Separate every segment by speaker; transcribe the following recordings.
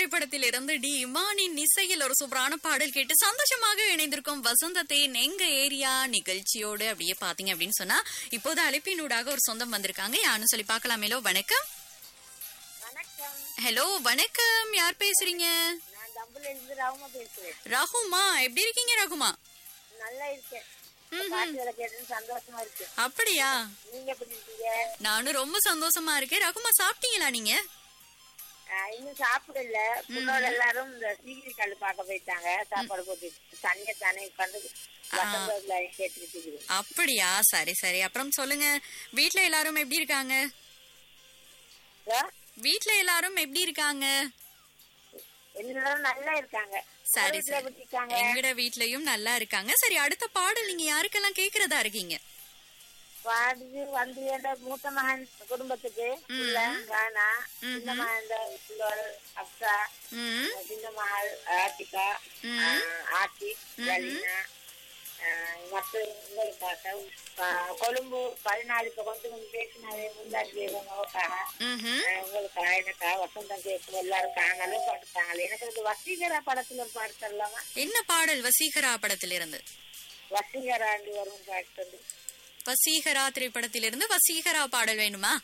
Speaker 1: திரைப்படத்தில் இருந்து டி இமானின் இசையில் ஒரு சூப்பரான பாடல் கேட்டு சந்தோஷமாக இணைந்திருக்கும் வசந்தத்தின் எங்க ஏரியா நிகழ்ச்சியோடு அப்படியே பாத்தீங்க அப்படின்னு சொன்னா இப்போது அழைப்பினூடாக ஒரு சொந்தம் வந்திருக்காங்க யாருன்னு சொல்லி பார்க்கலாமேலோ வணக்கம்
Speaker 2: வணக்கம்
Speaker 1: ஹலோ வணக்கம் யார் பேசுறீங்க
Speaker 2: நான் தம்புல இருந்து ராம பேசுறேன்
Speaker 1: ரகுமா எப்படி இருக்கீங்க ரகுமா
Speaker 2: நல்லா இருக்கேன் பாட்டுகளை கேட்டு சந்தோஷமா இருக்கு
Speaker 1: அப்படியா
Speaker 2: நீங்க எப்படி இருக்கீங்க
Speaker 1: நானும் ரொம்ப சந்தோஷமா இருக்கேன் ரகுமா சாப்பிட்டீங்களா நீங்க
Speaker 2: ஆஹ் இன்னும் சாப்பிடல புள்ளோட எல்லாரும் இந்த சீக்கிரி கல் பார்க்க போயிட்டாங்க சாப்பாடு போட்டு தனியா தானே உட்காந்து வசந்தத்துல கேட்டுக்கிட்டு இருக்குது.
Speaker 1: அப்படியா சரி சரி அப்புறம் சொல்லுங்க வீட்ல எல்லாரும் எப்படி இருக்காங்க
Speaker 2: இதோ,
Speaker 1: வீட்ல எல்லாரும் எப்படி இருக்காங்க
Speaker 2: எல்லாரும் நல்லா இருக்காங்க
Speaker 1: சரி
Speaker 2: உங்க வீட்டுல
Speaker 1: சரி
Speaker 2: எப்படி இருக்காங்க
Speaker 1: எங்கட வீட்லயும் நல்லா இருக்காங்க சரி அடுத்த பாடல் நீங்க யாருக்கெல்லாம் கேக்குறதா இருக்கீங்க
Speaker 2: பாடுது வந்து என்ற மூத்த மகன் குடும்பத்துக்கு புள்ள, கானா சின்ன மகன் இந்த புள்ளோட அப்சா
Speaker 1: ம்
Speaker 2: சின்ன மகள் ஆர்த்திகா ஆஹ் ஆர்த்தி ஜலினா மற்ற உங்களுக்காக ஆஹ் கொழும்பு பதினாலு இப்ப கொண்டு வந்து பேசினாரு முந்தாட்சி உங்களுக்காக
Speaker 1: ம்ஹும்.
Speaker 2: ஆஹ் உங்களுக்காக எனக்கா வசந்தம் கேட்கும் எல்லாருக்காக நல்ல பாட்டுத்தாங்களே எனக்கு இந்த வசீகரா படத்துல ஒரு பாட்டு தரலாமா
Speaker 1: என்ன பாடல் வசீகரா படத்திலிருந்து
Speaker 2: வசீகராண்டு வரும் பாட்டு சொல்லு.
Speaker 1: வசீகரா திரைப்படத்திலிருந்து வசீகரா பாடல் வேணுமா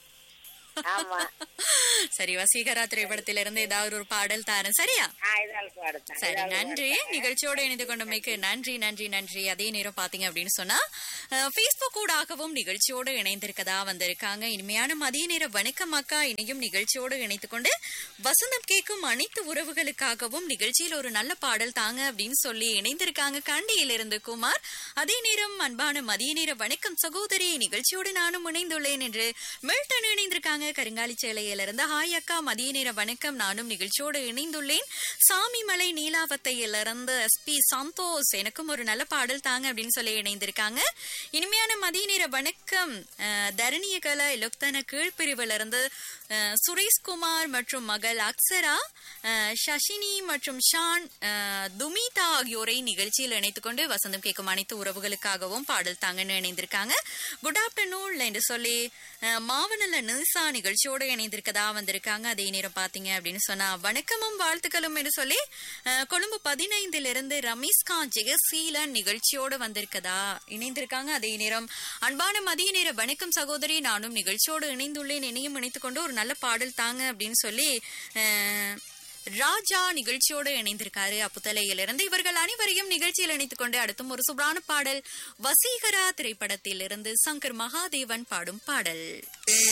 Speaker 2: ஆமா
Speaker 1: சரி வசீகரா திரைப்படத்திலிருந்து ஏதாவது ஒரு பாடல் தாரேன் சரியா
Speaker 2: ஆஹ் இதால் பாடுத்தான்
Speaker 1: சரி நன்றி நிகழ்ச்சியோட இணைந்து கொண்டமைக்கு நன்றி நன்றி நன்றி அதே நேரம் பாத்தீங்க அப்படின்னு சொன்னா பேஸ்புக் ஊடாகவும் நிகழ்ச்சியோடு இணைந்திருக்கதா வந்திருக்காங்க இனிமையான மதிய நேர வணக்கம் அக்கா இணையும் நிகழ்ச்சியோடு இணைத்துக் கொண்டு வசந்தம் கேட்கும் அனைத்து உறவுகளுக்காகவும் நிகழ்ச்சியில் ஒரு நல்ல பாடல் தாங்க அப்படின்னு சொல்லி இணைந்திருக்காங்க கண்டியிலிருந்து குமார் அதே நேரம் அன்பான மதிய நேர வணக்கம் சகோதரி நிகழ்ச்சியோடு நானும் இணைந்துள்ளேன் என்று மில்டன் இணைந்திருக்காங்க கருங்காலி சேலையிலிருந்து ஹாய் அக்கா மதிய நேர வணக்கம் நானும் நிகழ்ச்சியோடு இணைந்துள்ளேன் சாமிமலை நீலாவத்தையிலிருந்து எஸ் பி சந்தோஷ் எனக்கும் ஒரு நல்ல பாடல் தாங்க அப்படின்னு சொல்லி இணைந்திருக்காங்க இனிமையான மதிய நேர வணக்கம் அஹ், தரணிய கல இலக்தன கீழ்பிரிவிலிருந்து அஹ், சுரேஷ்குமார் மற்றும் மகள் அக்ஸரா அஹ், சஷினி மற்றும் ஷான் அஹ், துமிதா ஆகியோரை நிகழ்ச்சியில் இணைத்துக் கொண்டு வசந்தம் கேட்கும் அனைத்து உறவுகளுக்காகவும் பாடல் தாங்கன்னு இணைந்திருக்காங்க குட் ஆஃப்டர்நூன் என்று சொல்லி அஹ், மாவனல்ல நிசா நிகழ்ச்சியோடு இணைந்திருக்கதா வந்திருக்காங்க அதே நேரம் பாத்தீங்க அப்படின்னு சொன்னா வணக்கமும் வாழ்த்துக்களும் என்று சொல்லி அஹ், கொழும்பு பதினைந்திலிருந்து ரமேஷ்காந்த் ஜெயசீலன் நிகழ்ச்சியோடு வந்திருக்கதா இணைந்திருக்காங்க அதே நேரம் அன்பான மதிய நேர வணக்கம் சகோதரி நானும் நிகழ்ச்சியோடு இணைந்துள்ளேன் என்னையும் இணைத்துக் கொண்டு ஒரு நல்ல பாடல் தாங்க அப்படின்னு சொல்லி அஹ், ராஜா நிகழ்ச்சியோடு இணைந்திருக்காரு அப்புத்தலையிலிருந்து இவர்கள் அனைவரையும் நிகழ்ச்சியில் இணைத்துக் கொண்டு அடுத்தும் ஒரு சூப்பரான பாடல் வசீகரா திரைப்படத்தில் இருந்து சங்கர் மகாதேவன் பாடும் பாடல்